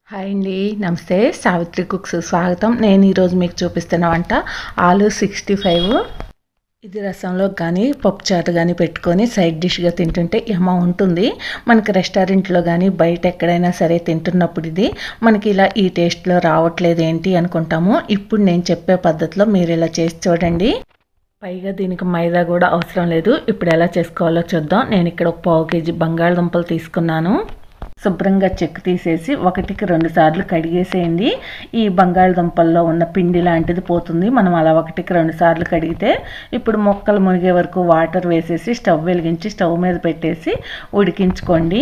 hi అండి నమస్తే Savitri cooks స్వాగతం నేను ఈరోజు మీకు చూపిస్తున్న వంట ఆలు సిక్స్టీ ఫైవ్ ఇది రసంలో కానీ పప్పుచారు కానీ పెట్టుకొని సైడ్ డిష్గా తింటుంటే యమ ఉంటుంది మనకి రెస్టారెంట్లో కానీ బయట ఎక్కడైనా సరే తింటున్నప్పుడు ఇది మనకి ఇలా ఈ టేస్ట్లో రావట్లేదు ఏంటి అనుకుంటాము ఇప్పుడు నేను చెప్పే పద్ధతిలో మీరు ఇలా చేసి చూడండి పైగా దీనికి మైదా కూడా అవసరం లేదు ఇప్పుడు ఎలా చేసుకోవాలో చూద్దాం నేను ఇక్కడ ఒక పావు కేజీ బంగాళదుంపలు తీసుకున్నాను శుభ్రంగా చెక్కు తీసేసి ఒకటికి రెండు సార్లు కడిగేసేయండి ఈ బంగాళదుంపల్లో ఉన్న పిండి లాంటిది పోతుంది మనం అలా ఒకటికి రెండు సార్లు కడిగితే ఇప్పుడు మొక్కలు మునిగే వరకు వాటర్ వేసేసి స్టవ్ వెలిగించి స్టవ్ మీద పెట్టేసి ఉడికించుకోండి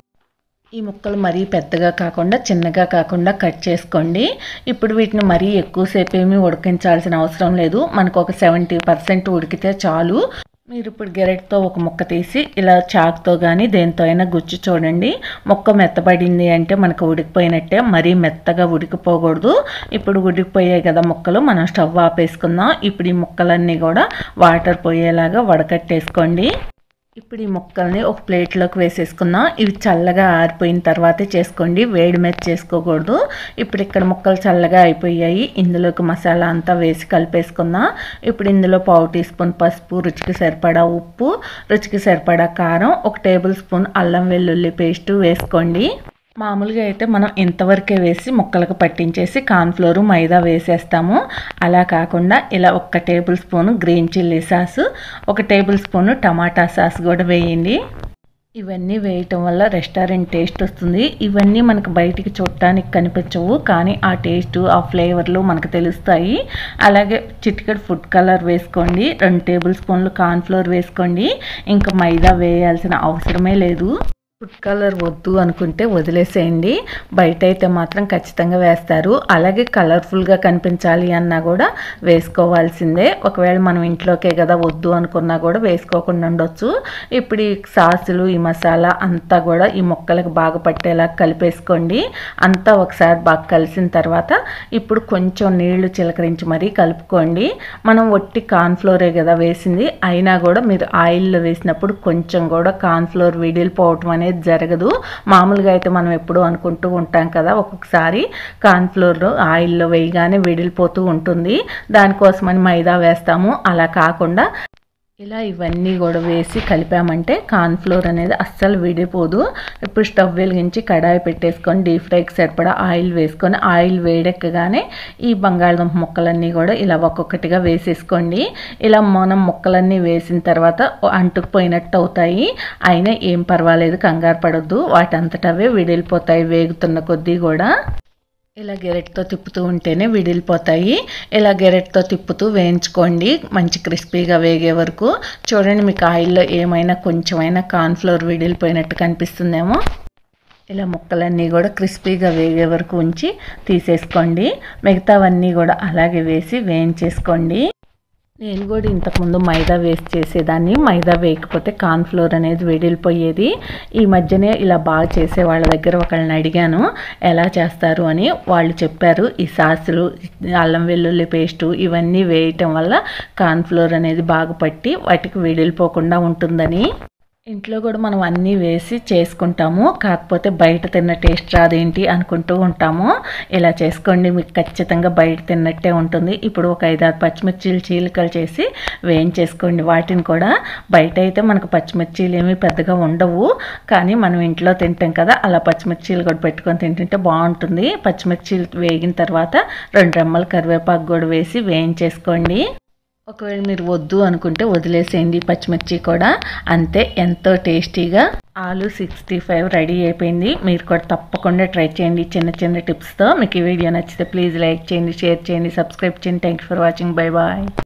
ఈ ముక్కలు మరీ పెద్దగా కాకుండా చిన్నగా కాకుండా కట్ చేసుకోండి ఇప్పుడు వీటిని మరీ ఎక్కువసేపు ఏమీ ఉడికించాల్సిన అవసరం లేదు మనకు ఒక సెవెంటీ పర్సెంట్ ఉడికితే చాలు మీరు ఇప్పుడు గెరెట్తో ఒక ముక్క తీసి ఇలా చాక్తో కానీ దేంతో అయినా గుచ్చి చూడండి మొక్క మెత్తబడింది అంటే మనకు ఉడికిపోయినట్టే మరీ మెత్తగా ఉడికిపోకూడదు ఇప్పుడు ఉడికిపోయాయి కదా ముక్కలు మనం స్టవ్ ఆపేసుకుందాం ఇప్పుడు ఈ ముక్కలన్నీ కూడా వాటర్ పోయేలాగా వడకట్టేసుకోండి ఇప్పుడు ఈ ముక్కల్ని ఒక ప్లేట్లోకి వేసేసుకుందాం ఇవి చల్లగా ఆరిపోయిన తర్వాతే చేసుకోండి వేడి మీద చేసుకోకూడదు ఇప్పుడు ఇక్కడ ముక్కలు చల్లగా అయిపోయాయి ఇందులోకి మసాలా అంతా వేసి కలిపేసుకుందాం ఇప్పుడు ఇందులో పావు టీ స్పూన్ పసుపు రుచికి సరిపడా ఉప్పు రుచికి సరిపడా కారం ఒక టేబుల్ స్పూన్ అల్లం వెల్లుల్లి పేస్ట్ వేసుకోండి మామూలుగా అయితే మనం ఇంతవరకే వేసి ముక్కలకు పట్టించేసి కార్న్ఫ్లోరు మైదా వేసేస్తాము అలా కాకుండా ఇలా ఒక tablespoon green chilli sauce ఒక టేబుల్ స్పూన్ టమాటా సాస్ కూడా వేయండి ఇవన్నీ వేయటం వల్ల రెస్టారెంట్ టేస్ట్ వస్తుంది ఇవన్నీ మనకు బయటికి చూడటానికి కనిపించవు కానీ ఆ టేస్ట్ ఆ ఫ్లేవర్లు మనకు తెలుస్తాయి అలాగే చిటికెడ్ ఫుడ్ కలర్ వేసుకోండి రెండు టేబుల్ స్పూన్లు కార్న్ఫ్లోర్ వేసుకోండి ఇంకా మైదా వేయాల్సిన అవసరమే లేదు ఫుడ్ కలర్ వద్దు అనుకుంటే వదిలేసేయండి బయట అయితే మాత్రం ఖచ్చితంగా వేస్తారు అలాగే కలర్ఫుల్గా కనిపించాలి అన్నా కూడా వేసుకోవాల్సిందే ఒకవేళ మనం ఇంట్లోకే కదా వద్దు అనుకున్నా కూడా వేసుకోకుండా ఉండొచ్చు ఇప్పుడు ఈ సాసులు ఈ మసాలా అంతా కూడా ఈ మొక్కలకు బాగా పట్టేలా కలిపేసుకోండి అంతా ఒకసారి బాగా కలిసిన తర్వాత ఇప్పుడు కొంచెం నీళ్లు చిలకరించి మరీ కలుపుకోండి మనం ఒట్టి కార్న్ఫ్లోరే కదా వేసింది అయినా కూడా మీరు ఆయిల్లో వేసినప్పుడు కొంచెం కూడా కార్న్ఫ్లోర్ విడిలిపోవటం అనేది అనేది జరగదు మామూలుగా అయితే మనం ఎప్పుడు అనుకుంటూ ఉంటాం కదా ఒక్కొక్కసారి కార్న్ఫ్లోర్ ఆయిల్లో వేయగానే విడిలిపోతూ ఉంటుంది దానికోసమని మైదా వేస్తాము అలా కాకుండా ఇలా ఇవన్నీ కూడా వేసి కలిపామంటే కార్న్ఫ్లోర్ అనేది అస్సలు విడిపోదు ఇప్పుడు స్టవ్ వెలిగించి కడాయి పెట్టేసుకొని డీప్ ఫ్రైకి సరిపడా ఆయిల్ వేసుకొని ఆయిల్ వేడెక్కగానే ఈ బంగాళదుంప ముక్కలన్నీ కూడా ఇలా ఒక్కొక్కటిగా వేసేసుకోండి ఇలా మనం ముక్కలన్నీ వేసిన తర్వాత అంటుకుపోయినట్టు అవుతాయి అయినా ఏం పర్వాలేదు కంగారు పడొద్దు వాటంతటవే విడిలిపోతాయి వేగుతున్న కొద్దీ కూడా ఇలా గెరెట్తో తిప్పుతూ ఉంటేనే విడిలిపోతాయి ఇలా గెరెట్తో తిప్పుతూ వేయించుకోండి మంచి క్రిస్పీగా వేగే వరకు చూడండి మీకు ఆయిల్లో ఏమైనా కొంచెమైనా కార్న్ఫ్లోర్ విడిలిపోయినట్టు కనిపిస్తుందేమో ఇలా ముక్కలన్నీ కూడా క్రిస్పీగా వేగే వరకు ఉంచి తీసేసుకోండి మిగతావన్నీ కూడా అలాగే వేసి వేయించేసుకోండి నేను కూడా ఇంతకుముందు మైదా వేస్ట్ చేసేదాన్ని మైదా వేయకపోతే కార్న్ఫ్లోర్ అనేది వెడిలిపోయేది ఈ మధ్యనే ఇలా బాగా చేసే వాళ్ళ దగ్గర ఒకళ్ళని అడిగాను ఎలా చేస్తారు అని వాళ్ళు చెప్పారు ఈ సాసులు అల్లం వెల్లుల్లి పేస్టు ఇవన్నీ వేయటం వల్ల కార్న్ఫ్లోర్ అనేది బాగా పట్టి వాటికి వెడిలిపోకుండా ఉంటుందని ఇంట్లో కూడా మనం అన్నీ వేసి చేసుకుంటాము కాకపోతే బయట తిన్న టేస్ట్ రాదేంటి అనుకుంటూ ఉంటాము ఇలా చేసుకోండి మీకు ఖచ్చితంగా బయట తిన్నట్టే ఉంటుంది ఇప్పుడు ఒక ఐదారు పచ్చిమిర్చీలు చీలికలు చేసి వేయించేసుకోండి వాటిని కూడా బయట అయితే మనకు పచ్చిమిర్చీలు ఏమీ పెద్దగా ఉండవు కానీ మనం ఇంట్లో తింటాం కదా అలా పచ్చిమిర్చీలు కూడా పెట్టుకొని తింటుంటే బాగుంటుంది పచ్చిమిర్చీలు వేగిన తర్వాత రెండు రెమ్మలు కరివేపాకు కూడా వేసి వేయించేసుకోండి ఒకవేళ మీరు వద్దు అనుకుంటే వదిలేసేయండి పచ్చిమిర్చి కూడా అంతే ఎంతో టేస్టీగా ఆలు సిక్స్టీ ఫైవ్ రెడీ అయిపోయింది మీరు కూడా తప్పకుండా ట్రై చేయండి చిన్న చిన్న టిప్స్తో మీకు ఈ వీడియో నచ్చితే ప్లీజ్ లైక్ చేయండి షేర్ చేయండి సబ్స్క్రైబ్ చేయండి thank for watching bye bye